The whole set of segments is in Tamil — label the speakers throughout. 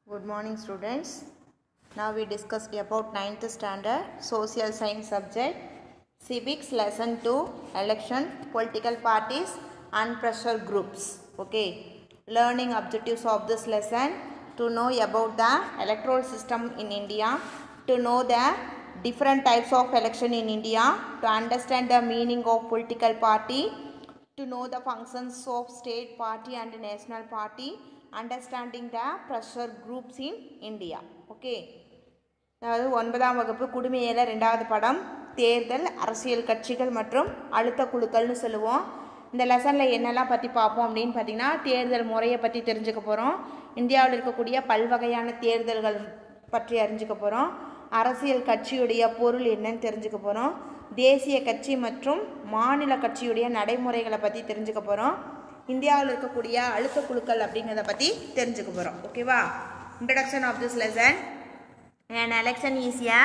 Speaker 1: Good morning students. Now we discussed about 9th standard social science subject civics lesson 2 election political parties and pressure groups. Okay. Learning objectives of this lesson to know about the electoral system in India, to know the different types of election in India, to understand the meaning of political party, to know the functions of state party and national party understanding the pressure groups in India okay அதாவது ஒன்பதாம் வகுப்பு குடிமையில ரெண்டாவது படம் தேர்தல் அரசியல் கட்சிகள் மற்றும் அழுத்த குழுக்கள்னு சொல்லுவோம் இந்த லெசனில் என்னெல்லாம் பற்றி பார்ப்போம் அப்படின்னு பார்த்தீங்கன்னா தேர்தல் முறையை பற்றி தெரிஞ்சுக்க போகிறோம் இந்தியாவில் இருக்கக்கூடிய பல்வகையான தேர்தல்கள் பற்றி அறிஞ்சுக்க போகிறோம் அரசியல் கட்சியுடைய பொருள் என்னன்னு தெரிஞ்சுக்க போகிறோம் தேசிய கட்சி மற்றும் மாநில கட்சியுடைய நடைமுறைகளை பற்றி தெரிஞ்சுக்க போகிறோம் இந்தியாவில் இருக்கக்கூடிய அழுத்த குழுக்கள் அப்படிங்கிறத பற்றி தெரிஞ்சுக்க போகிறோம் ஓகேவா introduction of this lesson an election is a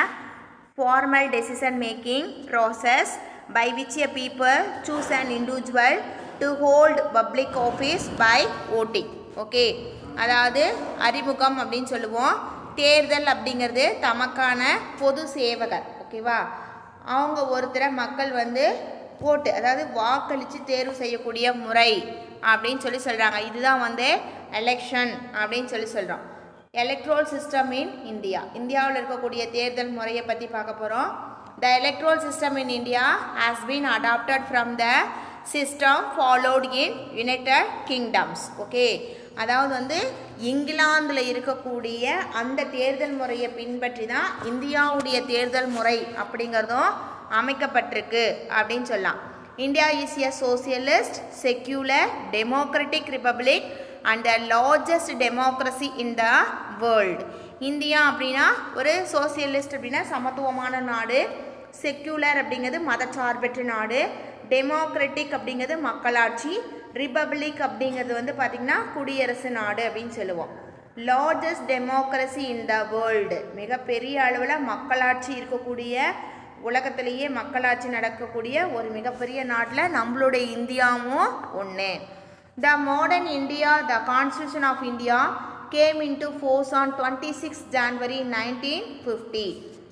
Speaker 1: formal decision making process by which a people choose an individual to hold public office by voting okay அதாவது அறிமுகம் அப்படின்னு சொல்லுவோம் தேர்தல் அப்படிங்கிறது தமக்கான பொது சேவகர் ஓகேவா அவங்க ஒருத்தரை மக்கள் வந்து ஓட்டு அதாவது வாக்களித்து தேர்வு செய்யக்கூடிய முறை அப்படின்னு சொல்லி சொல்கிறாங்க இதுதான் வந்து எலெக்ஷன் அப்படின்னு சொல்லி சொல்கிறோம் எலக்ட்ரோல் சிஸ்டம் இன் இந்தியா இந்தியாவில் இருக்கக்கூடிய தேர்தல் முறையை பற்றி பார்க்க போகிறோம் the electoral system in India has been adopted from the system followed in United Kingdoms okay அதாவது வந்து இங்கிலாந்தில் இருக்கக்கூடிய அந்த தேர்தல் முறையை பின்பற்றி தான் இந்தியாவுடைய தேர்தல் முறை அப்படிங்கிறதும் அமைக்கப்பட்டிருக்கு அப்படின்னு சொல்லலாம் India is a socialist secular democratic republic and the largest democracy in the world India அப்படின்னா ஒரு சோசியலிஸ்ட் அப்படின்னா சமத்துவமான நாடு செக்யூலர் அப்படிங்கிறது மதச்சார்பற்ற நாடு டெமோக்ராட்டிக் அப்படிங்கிறது மக்களாட்சி ரிப்பப்ளிக் அப்படிங்கிறது வந்து பார்த்திங்கன்னா குடியரசு நாடு அப்படின்னு சொல்லுவோம் largest democracy in the world மிகப்பெரிய அளவில் மக்களாட்சி இருக்கக்கூடிய உலகத்திலேயே மக்களாட்சி நடக்கக்கூடிய ஒரு மிகப்பெரிய நாட்டில் நம்மளுடைய இந்தியாவும் ஒன்று the modern India the constitution of India came into force on twenty six January nineteen fifty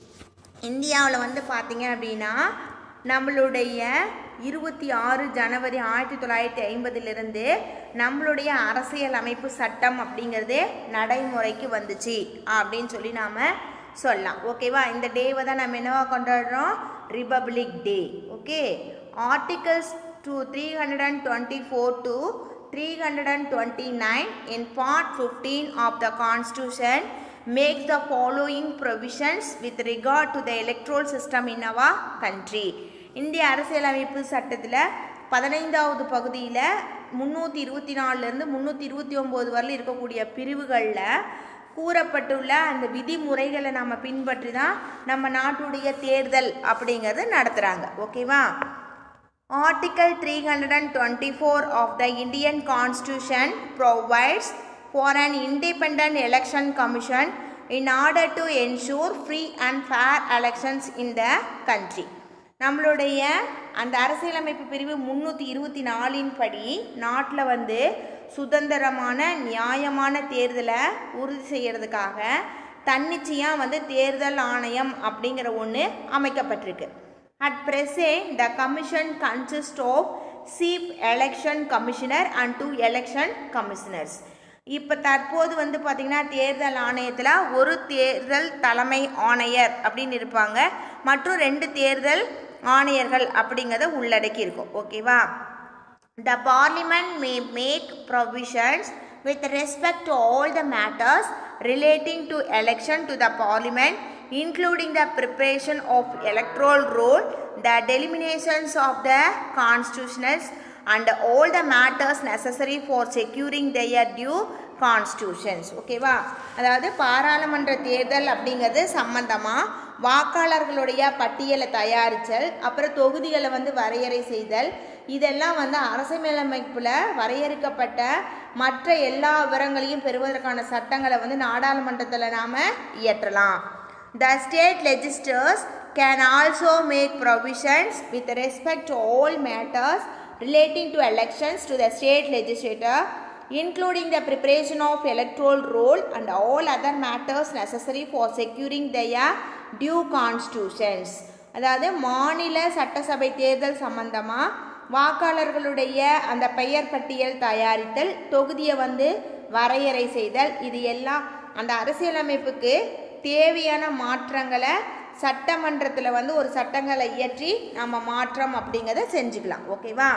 Speaker 1: இந்தியாவில் வந்து பார்த்தீங்க அப்படின்னா நம்மளுடைய இருபத்தி ஆறு ஜனவரி ஆயிரத்தி தொள்ளாயிரத்தி ஐம்பதுலேருந்து நம்மளுடைய அரசியல் அமைப்பு சட்டம் அப்படிங்கிறது நடைமுறைக்கு வந்துச்சு அப்படின்னு சொல்லி நாம் சொல்லலாம் ஓகேவா இந்த டேவை தான் நம்ம என்னவா கொண்டாடுறோம் republic day okay articles to three hundred and twenty four to three hundred and twenty nine in part fifteen of the constitution makes the following provisions with regard to the electoral system in our country இந்திய அரசியலமைப்பு சட்டத்தில் பதினைந்தாவது பகுதியில் முந்நூற்றி இருபத்தி நாலுலேருந்து முந்நூற்றி இருபத்தி ஒம்பது வரல இருக்கக்கூடிய பிரிவுகளில் கூறப்பட்டுள்ள அந்த விதிமுறைகளை நம்ம பின்பற்றி தான் நம்ம நாட்டுடைய தேர்தல் அப்படிங்கிறது நடத்துகிறாங்க ஓகேவா article three hundred and twenty four of the Indian constitution provides for an independent election commission in order to ensure free and fair elections in the country நம்மளுடைய அந்த அரசியலமைப்பு பிரிவு முந்நூற்றி இருபத்தி நாலின் படி நாட்டில் வந்து சுதந்திரமான நியாயமான தேர்தலை உறுதி செய்கிறதுக்காக தன்னிச்சையாக வந்து தேர்தல் ஆணையம் அப்படிங்கிற ஒன்று அமைக்கப்பட்டிருக்கு at present the commission consist of chief election commissioner and two election commissioners இப்போ தற்போது வந்து பார்த்திங்கன்னா தேர்தல் ஆணையத்தில் ஒரு தேர்தல் தலைமை ஆணையர் அப்படின்னு இருப்பாங்க மற்றும் ரெண்டு தேர்தல் ஆணையர்கள் அப்படிங்கிறத உள்ளடக்கி இருக்கும் ஓகேவா the parliament may make provisions with respect to all the matters relating to election to the parliament including the preparation of electoral roll, the delimitation of the constitutionals and all the matters necessary for securing their due constitutions ஓகேவா அதாவது பாராளுமன்ற தேர்தல் அப்படிங்கிறது சம்பந்தமாக வாக்காளர்களுடைய பட்டியலை தயாரித்தல் அப்புறம் தொகுதிகளை வந்து வரையறை செய்தல் இதெல்லாம் வந்து அரசியலமைப்பில் வரையறுக்கப்பட்ட மற்ற எல்லா விவரங்களையும் பெறுவதற்கான சட்டங்களை வந்து நாடாளுமன்றத்தில் நாம் இயற்றலாம் The state legislators can also make provisions with respect to all matters relating to elections to the state legislature including the preparation of electoral roll and all other matters necessary for securing their due constitutions அதாவது மாநில சட்டசபை தேர்தல் சம்பந்தமாக வாக்காளர்களுடைய அந்த பெயர் பட்டியல் தயாரித்தல் தொகுதியை வந்து வரையறை செய்தல் இது எல்லாம் அந்த அரசியலமைப்புக்கு தேவையான மாற்றங்களை சட்டமன்றத்தில் வந்து ஒரு சட்டங்களை இயற்றி நம்ம மாற்றம் அப்படிங்கிறத செஞ்சுக்கலாம் ஓகேவா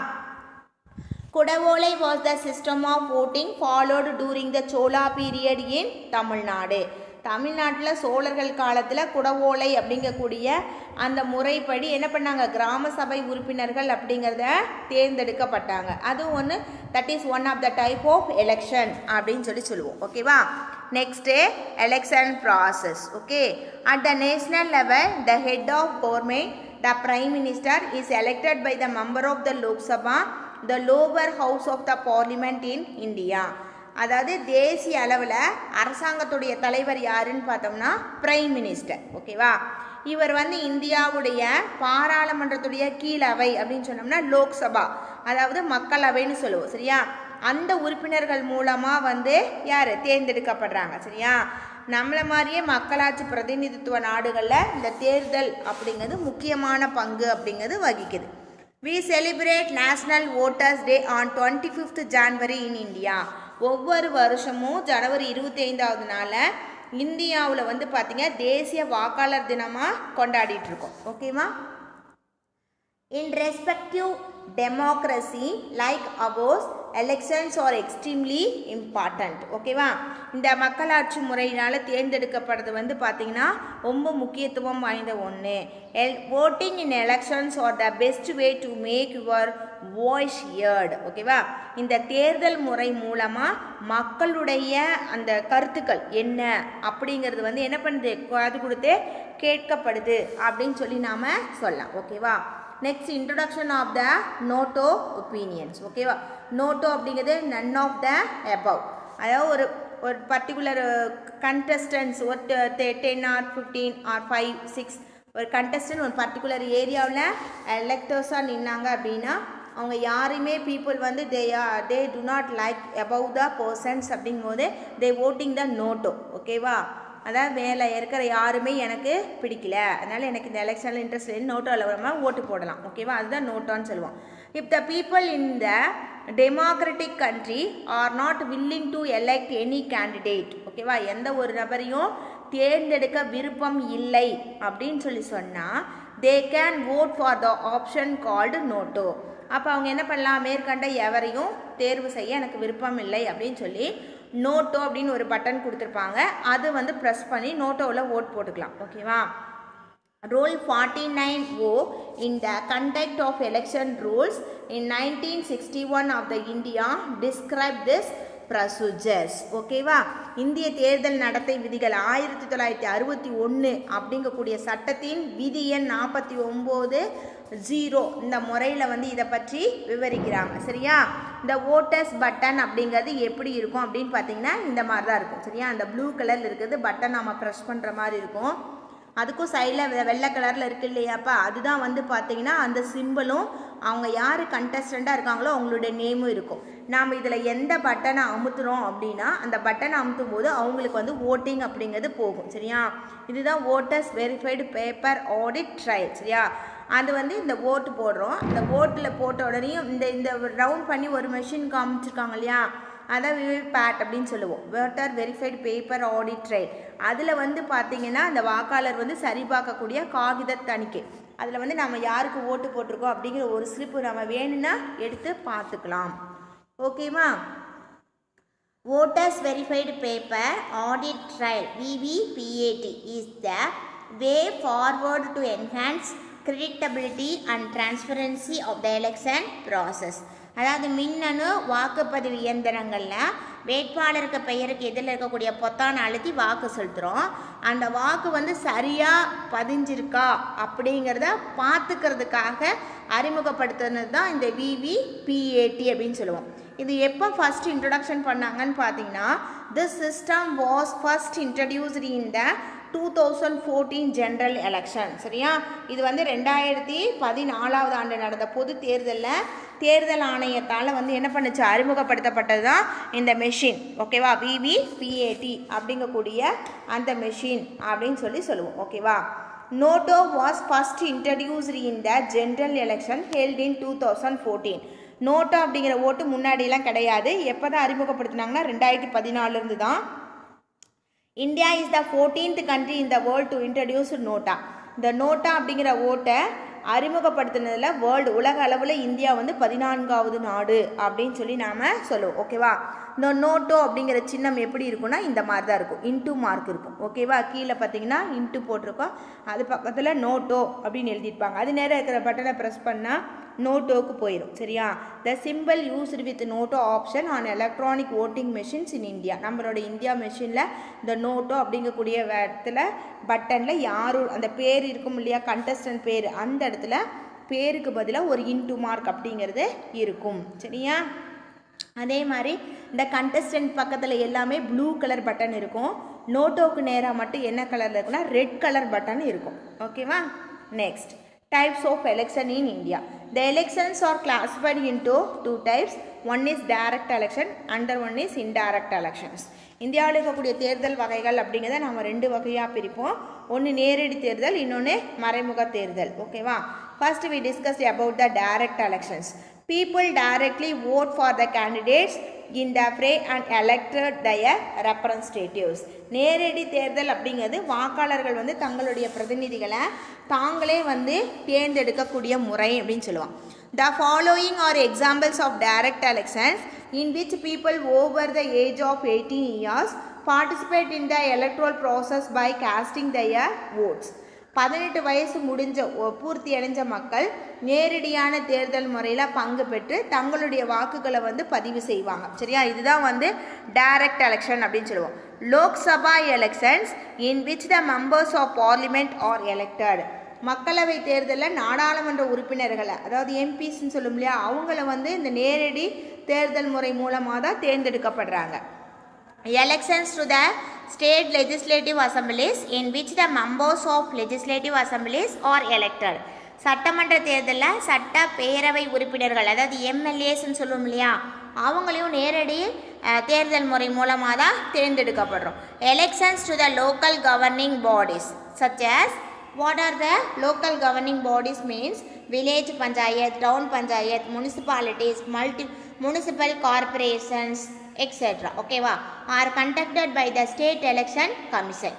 Speaker 1: Kudavolai was the system of voting followed during the Chola period in Tamil Nadu தமிழ்நாட்டில் சோழர்கள் காலத்தில் குடவோலை அப்படிங்கக்கூடிய அந்த முறைப்படி என்ன பண்ணாங்க கிராம சபை உறுப்பினர்கள் அப்படிங்கிறத தேர்ந்தெடுக்கப்பட்டாங்க அதுவும் ஒன்று that is one of the type of election அப்படின்னு சொல்லி சொல்லுவோம் ஓகேவா next election process okay at the national level the head of government the prime minister is elected by the member of the Lok Sabha the lower house of the parliament in India அதாவது தேசிய அளவில் அரசாங்கத்துடைய தலைவர் யாருன்னு பார்த்தோம்னா பிரைம் மினிஸ்டர் ஓகேவா இவர் வந்து இந்தியாவுடைய பாராளுமன்றத்துடைய கீழவை அப்படின்னு சொன்னோம்னா லோக்சபா அதாவது மக்களவைன்னு சொல்லுவோம் சரியா அந்த உறுப்பினர்கள் மூலமாக வந்து யார் தேர்ந்தெடுக்கப்படுறாங்க சரியா நம்மளை மாதிரியே மக்களாட்சி பிரதிநிதித்துவ நாடுகளில் இந்த தேர்தல் அப்படிங்கிறது முக்கியமான பங்கு அப்படிங்கிறது வகிக்குது we celebrate national voters day on twenty fifth January in India ஒவ்வொரு வருஷமும் ஜனவரி இருபத்தி ஐந்தாவது நாளில் இந்தியாவில் வந்து பார்த்தீங்க தேசிய வாக்காளர் தினமாக கொண்டாடிட்டு இருக்கோம் ஓகேவா In respective democracy like ours, elections are extremely important. ஓகேவா இந்த மக்களாட்சி முறையினால் தேர்ந்தெடுக்கப்படுறது வந்து பார்த்தீங்கன்னா ரொம்ப முக்கியத்துவம் வாய்ந்த ஒன்று எல் voting in elections are the best way to make your voice heard ஓகேவா இந்த தேர்தல் முறை மூலமாக மக்களுடைய அந்த கருத்துக்கள் என்ன அப்படிங்கிறது வந்து என்ன பண்ணுது காது கொடுத்து கேட்கப்படுது அப்படின்னு சொல்லி நாம் சொல்லலாம் ஓகேவா next introduction of the NOTA opinions ஓகேவா நோட்டோ அப்படிங்கிறது நன் ஆஃப் த எபவ் அதாவது ஒரு ஒரு பர்டிகுலர் கண்டஸ்டன்ஸ் ஒரு ten or fifteen or five six ஒரு கண்டஸ்டன்ட் ஒரு பர்டிகுலர் ஏரியாவில் எலெக்டர்ஸாக நின்னாங்க அப்படின்னா அவங்க யாரையுமே பீப்புள் வந்து they they do not like above the persons அப்படிங்கும்போது தே ஓட்டிங் த நோட்டோ ஓகேவா அதாவது மேலே இருக்கிற யாருமே எனக்கு பிடிக்கல அதனால் எனக்கு இந்த எலெக்ஷனில் இன்ட்ரெஸ்ட் இல்லை நோட்டோவில் வரமா ஓட்டு போடலாம் ஓகேவா அதுதான் நோட்டோன்னு சொல்லுவோம் if the people in the democratic country are not willing to elect any candidate ஓகேவா எந்த ஒரு நபரையும் தேர்ந்தெடுக்க விருப்பம் இல்லை அப்படின்னு சொல்லி சொன்னால் they can vote for the option called NOTA அப்போ அவங்க என்ன பண்ணலாம் மேற்கண்ட எவரையும் தேர்வு செய்ய எனக்கு விருப்பம் இல்லை அப்படின்னு சொல்லி நோட்டோ அப்படின்னு ஒரு பட்டன் கொடுத்துருப்பாங்க அது வந்து ப்ரெஸ் பண்ணி நோட்டோவில் ஓட் போட்டுக்கலாம் ஓகேவா Rule 49O in the conduct of election rules in 1961 of the India describe this procedures ஓகேவா இந்திய தேர்தல் நடத்தை விதிகள் ஆயிரத்தி தொள்ளாயிரத்தி அறுபத்தி ஒன்று அப்படிங்கக்கூடிய சட்டத்தின் விதி எண் நாற்பத்தி ஒம்பது ஜீரோ இந்த முறையில் வந்து இதை பற்றி விவரிக்கிறாங்க சரியா இந்த ஓட்டர்ஸ் பட்டன் அப்படிங்கிறது எப்படி இருக்கும் அப்படின்னு பார்த்தீங்கன்னா இந்த மாதிரி தான் இருக்கும் சரியா அந்த ப்ளூ கலரில் இருக்கிறது பட்டன் நம்ம ப்ரெஸ் பண்ணுற மாதிரி இருக்கும் அதுக்கும் சைடில் வெள்ளை கலரில் இருக்கு இல்லையாப்பா அதுதான் வந்து பார்த்தீங்கன்னா அந்த சிம்பிளும் அவங்க யார் கண்டஸ்டண்ட்டாக இருக்காங்களோ அவங்களுடைய நேமும் இருக்கும் நாம் இதில் எந்த பட்டனை அமுத்துறோம் அப்படின்னா அந்த பட்டனை அமுத்தும் போது அவங்களுக்கு வந்து ஓட்டிங் அப்படிங்கிறது போகும் சரியா இதுதான் voters verified paper audit trail சரியா அது வந்து இந்த ஓட்டு போடுறோம் இந்த ஓட்டில் போட்ட உடனேயும் இந்த இந்த ரவுண்ட் பண்ணி ஒரு மெஷின் காமிச்சிருக்காங்க இல்லையா அதான் விவிபேட் அப்படின்னு சொல்லுவோம் voter verified paper audit trail அதில் வந்து பார்த்தீங்கன்னா அந்த வாக்காளர் வந்து சரிபார்க்கக்கூடிய காகித தணிக்கை அதில் வந்து நம்ம யாருக்கு ஓட்டு போட்டிருக்கோம் அப்படிங்கிற ஒரு ஸ்லிப்பு நம்ம வேணும்னா எடுத்து பார்த்துக்கலாம் ஓகேவா Voters Verified Paper Audit Trial VVPAT is the way forward to enhance creditability and transparency of the election process. அதாவது மின்னணு வாக்குப்பதிவு இயந்திரங்களில் வேட்பாளருக்கு பெயருக்கு எதிரில் இருக்கக்கூடிய பொத்தானை அழுத்தி வாக்கு செலுத்துகிறோம் அந்த வாக்கு வந்து சரியாக பதிஞ்சிருக்கா அப்படிங்கிறத பார்த்துக்கிறதுக்காக அறிமுகப்படுத்துனது தான் இந்த விவிபிஏடி அப்படின்னு சொல்லுவோம் இது எப்போ ஃபர்ஸ்ட் இன்ட்ரடக்ஷன் பண்ணாங்கன்னு பார்த்தீங்கன்னா this system was first introduced in the two thousand fourteen general election சரியா இது வந்து ரெண்டாயிரத்தி பதினாலாவது ஆண்டு நடந்த பொது தேர்தலில் தேர்தல் ஆணையத்தால் வந்து என்ன பண்ணுச்சு அறிமுகப்படுத்தப்பட்டது தான் இந்த மெஷின் ஓகேவா விவி பிஏடி அப்படிங்கக்கூடிய அந்த மெஷின் அப்படின்னு சொல்லி சொல்லுவோம் ஓகேவா NOTA was first introduced in the general election held in two thousand fourteen NOTA அப்படிங்கிற ஓட்டு முன்னாடிலாம் கிடையாது எப்போ தான் அறிமுகப்படுத்தினாங்கன்னா ரெண்டாயிரத்தி பதினாலுலேருந்து தான் India is the fourteenth country in the world to introduce NOTA இந்த நோட்டா அப்படிங்கிற ஓட்டை அறிமுகப்படுத்தினதில் வேர்ல்டு உலக அளவில் இந்தியா வந்து பதினான்காவது நாடு அப்படின்னு சொல்லி நாம் சொல்லுவோம் ஓகேவா இந்த நோட்டோ அப்படிங்கிற சின்னம் எப்படி இருக்கும்னா இந்த மாதிரி தான் இருக்கும் இன்ட்டு மார்க் இருக்கும் ஓகேவா கீழே பார்த்தீங்கன்னா இன்ட்டு போட்டிருக்கோம் அது பக்கத்தில் நோட்டோ அப்படின்னு எழுதியிருப்பாங்க அது நேரம் இருக்கிற பட்டனை ப்ரெஸ் பண்ணால் நோட்டோக்கு போயிடும் சரியா the simple used with NOTA option on electronic voting machines in India நம்மளோட இந்தியா மெஷினில் இந்த நோட்டோ அப்படிங்கக்கூடிய இடத்துல பட்டனில் யாரும் அந்த பேர் இருக்கும் இல்லையா கண்டஸ்டன்ட் பேர் அந்த இடத்துல பேருக்கு பதிலாக ஒரு இன்டு மார்க் அப்படிங்கிறது இருக்கும் சரியா அதே மாதிரி இந்த கண்டஸ்டன்ட் பக்கத்தில் எல்லாமே ப்ளூ கலர் பட்டன் இருக்கும் நோட்டோவுக்கு நேராக மட்டும் என்ன கலரில் இருக்குன்னா ரெட் கலர் பட்டன் இருக்கும் ஓகேவா next types of election in India. The elections are classified into two types. One is direct election, another one is indirect elections. இந்தியாவில் இருக்கக்கூடிய தேர்தல் வகைகள் அப்படிங்கிறத நம்ம ரெண்டு வகையாக பிரிப்போம் ஒன்று நேரடி தேர்தல் இன்னொன்று மறைமுக தேர்தல் ஓகேவா first we discuss about the direct elections people directly vote for the candidates in the fray and elected their representatives நேரடி தேர்தல் அப்படிங்கிறது வாக்காளர்கள் வந்து தங்களுடைய பிரதிநிதிகளை தாங்களே வந்து தேர்ந்தெடுக்கக்கூடிய முறை அப்படின்னு சொல்லுவாங்க the following are examples of direct elections in which people over the age of eighteen years participate in the electoral process by casting their votes பதினெட்டு வயசு முடிஞ்ச பூர்த்தி அடைஞ்ச மக்கள் நேரடியான தேர்தல் முறையில் பங்கு பெற்று தங்களுடைய வாக்குகளை வந்து பதிவு செய்வாங்க சரியா இதுதான் வந்து டைரக்ட் எலெக்ஷன் அப்படின்னு சொல்லுவோம் Lok Sabha elections in which the members of parliament are elected மக்களவை தேர்தலில் நாடாளுமன்ற உறுப்பினர்களை அதாவது எம்பிஸ்ன்னு சொல்லும் இல்லையா அவங்கள வந்து இந்த நேரடி தேர்தல் முறை மூலமாக தான் தேர்ந்தெடுக்கப்படுறாங்க elections to the state legislative assemblies in which the members of legislative assemblies are elected சட்டமன்ற தேர்தலில் சட்ட பேரவை உறுப்பினர்கள் அதாவது எம்எல்ஏஸ்ன்னு சொல்லுவோம் இல்லையா அவங்களையும் நேரடி தேர்தல் முறை மூலமாக தான் தேர்ந்தெடுக்கப்படுறோம் elections to the local governing bodies such as what are the local governing bodies means village panchayat town panchayat municipalities multi municipal corporations etc ஓகேவா are conducted by the state election commission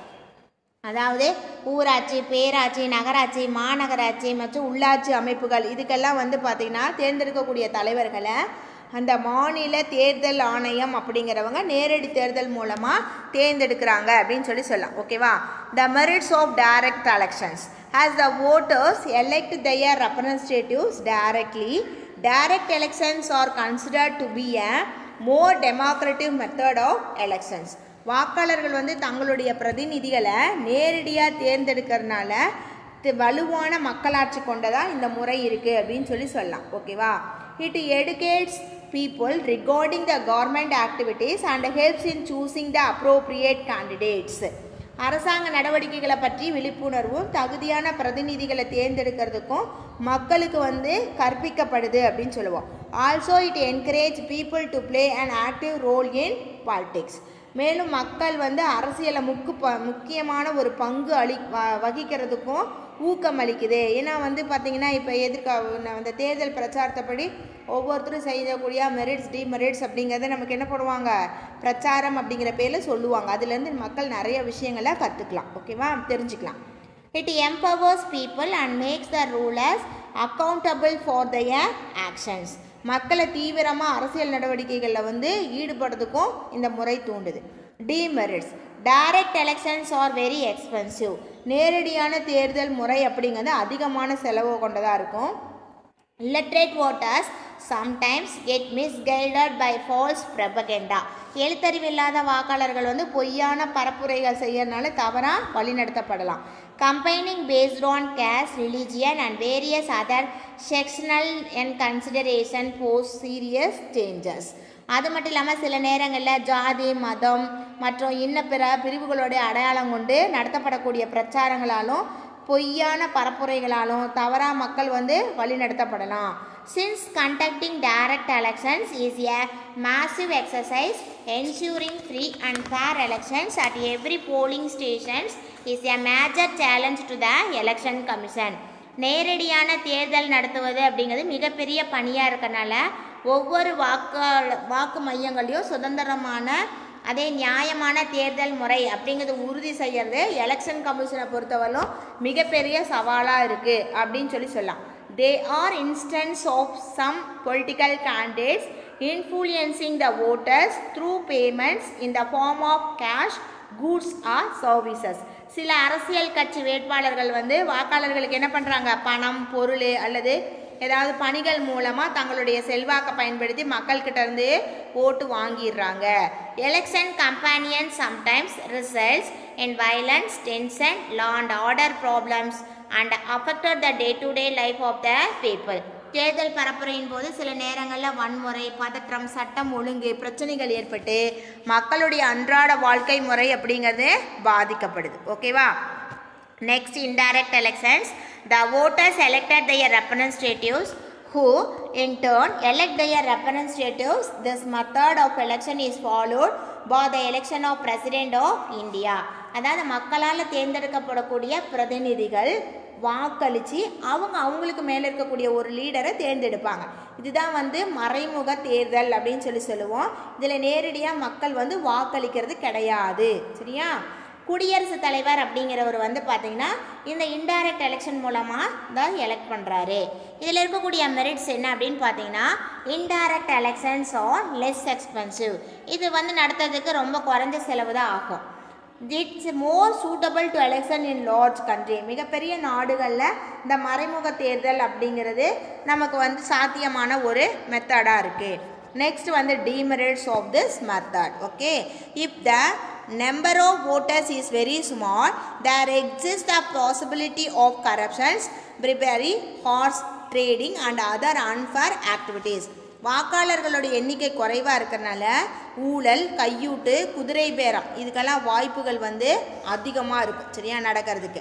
Speaker 1: அதாவது ஊராட்சி பேராட்சி நகராட்சி மாநகராட்சி மற்றும் உள்ளாட்சி அமைப்புகள் இதுக்கெல்லாம் வந்து பார்த்திங்கன்னா தேர்ந்தெடுக்கக்கூடிய தலைவர்களை அந்த மாநில தேர்தல் ஆணையம் அப்படிங்கிறவங்க நேரடி தேர்தல் மூலமாக தேர்ந்தெடுக்கிறாங்க அப்படின்னு சொல்லி சொல்லலாம் ஓகேவா the merits of direct elections as the voters elect their representatives directly direct elections are considered to be a more democratic method of elections வாக்காளர்கள் வந்து தங்களுடைய பிரதிநிதிகளை நேரடியாக தேர்ந்தெடுக்கிறதுனால தி- வலுவான மக்களாட்சி கொண்டதாக இந்த முறை இருக்குது அப்படின்னு சொல்லி சொல்லலாம் ஓகேவா it educates people regarding the government activities and helps in choosing the appropriate candidates அரசாங்க நடவடிக்கைகளை பற்றி விழிப்புணர்வும் தகுதியான பிரதிநிதிகளை தேர்ந்தெடுக்கிறதுக்கும் மக்களுக்கு வந்து கற்பிக்கப்படுது அப்படின்னு சொல்லுவோம் also it encourage people to play an active role in politics மேலும் மக்கள் வந்து அரசியலை முக்கு ப முக்கியமான ஒரு பங்கு அளி வ- வகிக்கிறதுக்கும் ஊக்கம் அளிக்குது ஏன்னா வந்து பார்த்திங்கன்னா இப்போ எதிர்க்க அந்த தேர்தல் பிரச்சாரத்தைப்படி ஒவ்வொருத்தரும் செய்யக்கூடிய மெரிட்ஸ் டிமெரிட்ஸ் அப்படிங்கிறத நமக்கு என்ன பண்ணுவாங்க பிரச்சாரம் அப்படிங்கிற பேரில் சொல்லுவாங்க அதுலேருந்து மக்கள் நிறைய விஷயங்களை கற்றுக்கலாம் ஓகேவா தெரிஞ்சுக்கலாம் it empowers people and makes the rulers accountable for their actions மக்களை தீவிரமாக அரசியல் நடவடிக்கைகளில் வந்து ஈடுபடுறதுக்கும் இந்த முறை தூண்டுது demerits direct elections are very expensive நேரடியான தேர்தல் முறை அப்படிங்கிறது அதிகமான செலவு கொண்டதாக இருக்கும் illiterate voters sometimes get misguided by false propaganda எழுத்தறிவில்லாத வாக்காளர்கள் வந்து பொய்யான பரப்புரைகள் செய்யறதுனால தவறாக வழிநடத்தப்படலாம் campaigning based on caste religion and various other sectional and consideration pose serious dangers அது மட்டும் இல்லாமல் சில நேரங்களில் ஜாதி மதம் மற்றும் இன்ன பிற பிரிவுகளுடைய அடையாளம் கொண்டு நடத்தப்படக்கூடிய பிரச்சாரங்களாலும் பொய்யான பரப்புரைகளாலும் தவறாக மக்கள் வந்து வழிநடத்தப்படலாம் since conducting direct elections is a massive exercise ensuring free and fair elections at every polling stations is a major challenge to the election commission நேரடியான தேர்தல் நடத்துவது அப்படிங்கிறது மிகப்பெரிய பணியாக இருக்கனால ஒவ்வொரு வாக்கு வாக்கு மையங்களையும் சுதந்திரமான அதே நியாயமான தேர்தல் முறை அப்படிங்கிறத உறுதி செய்யறது எலெக்ஷன் கமிஷனை பொறுத்தவரையிலும் மிகப்பெரிய சவாலாக இருக்குது அப்படின்னு சொல்லி சொல்லலாம் they are instances of some political candidates influencing the voters through payments in the form of cash goods or services சில அரசியல் கட்சி வேட்பாளர்கள் வந்து வாக்காளர்களுக்கு என்ன பண்ணுறாங்க பணம் பொருள் அல்லது ஏதாவது பணிகள் மூலமாக தங்களுடைய செல்வாக்கை பயன்படுத்தி மக்கள்கிட்ட இருந்து ஓட்டு வாங்கிடுறாங்க election campaign sometimes results in violence tension law and order problems and affected the day to day life of the people தேர்தல் பரப்புரையின் போது சில நேரங்களில் வன்முறை பதற்றம் சட்டம் ஒழுங்கு பிரச்சனைகள் ஏற்பட்டு மக்களுடைய அன்றாட வாழ்க்கை முறை அப்படிங்கிறது பாதிக்கப்படுது ஓகேவா next indirect elections the voters elected their representatives who in turn elect their representatives this method of election is followed by the election of president of india அதாவது மக்களால் தேர்ந்தெடுக்கப்படக்கூடிய பிரதிநிதிகள் வாக்களித்து அவங்க அவங்களுக்கு மேலே இருக்கக்கூடிய ஒரு லீடரை தேர்ந்தெடுப்பாங்க இதுதான் வந்து மறைமுக தேர்தல் அப்படின்னு சொல்லி சொல்லுவோம் இதில் நேரடியாக மக்கள் வந்து வாக்களிக்கிறது கிடையாது சரியா குடியரசுத் தலைவர் அப்படிங்கிறவர் வந்து பார்த்தீங்கன்னா இந்த இன்டைரக்ட் எலெக்ஷன் மூலமாக தான் எலெக்ட் பண்ணுறாரு இதில் இருக்கக்கூடிய மெரிட்ஸ் என்ன அப்படின்னு பார்த்தீங்கன்னா indirect elections are less expensive இது வந்து நடத்துறதுக்கு ரொம்ப குறைஞ்ச செலவு தான் ஆகும் it's more suitable to election in large country மிகப்பெரிய நாடுகளில் இந்த மறைமுக தேர்தல் அப்படிங்கிறது நமக்கு வந்து சாத்தியமான ஒரு மெத்தடாக இருக்குது நெக்ஸ்ட் வந்து demerits of this method okay if the number of voters is very small there exists the possibility of corruptions bribery horse trading and other unfair activities வாக்காளர்களோட எண்ணிக்கை குறைவாக இருக்கிறனால ஊழல் கையூட்டு குதிரை பேரம் இதுக்கெல்லாம் வாய்ப்புகள் வந்து அதிகமாக இருக்கும் சரியா நடக்கிறதுக்கு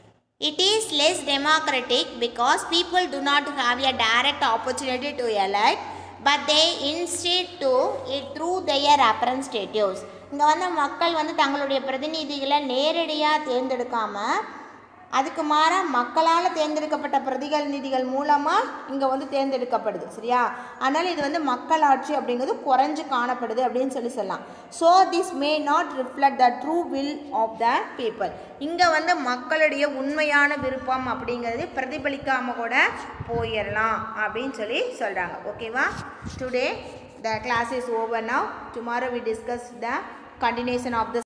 Speaker 1: it is less democratic because people do not have a direct opportunity to elect but they instead do it through their representatives இங்கே வந்து மக்கள் வந்து தங்களுடைய பிரதிநிதிகளை நேரடியாக தேர்ந்தெடுக்காமல் அதுக்கு மாறாக மக்களால் தேர்ந்தெடுக்கப்பட்ட பிரதிநிதிகள் மூலமாக இங்கே வந்து தேர்ந்தெடுக்கப்படுது சரியா அதனால் இது வந்து மக்களாட்சி அப்படிங்கிறது குறைஞ்சு காணப்படுது அப்படின்னு சொல்லி சொல்லலாம் so this may not reflect the true will of the people இங்கே வந்து மக்களுடைய உண்மையான விருப்பம் அப்படிங்கிறது பிரதிபலிக்காமல் கூட போயிடலாம் அப்படின்னு சொல்லி சொல்கிறாங்க ஓகேவா today the class is over now tomorrow we discuss the continuation of the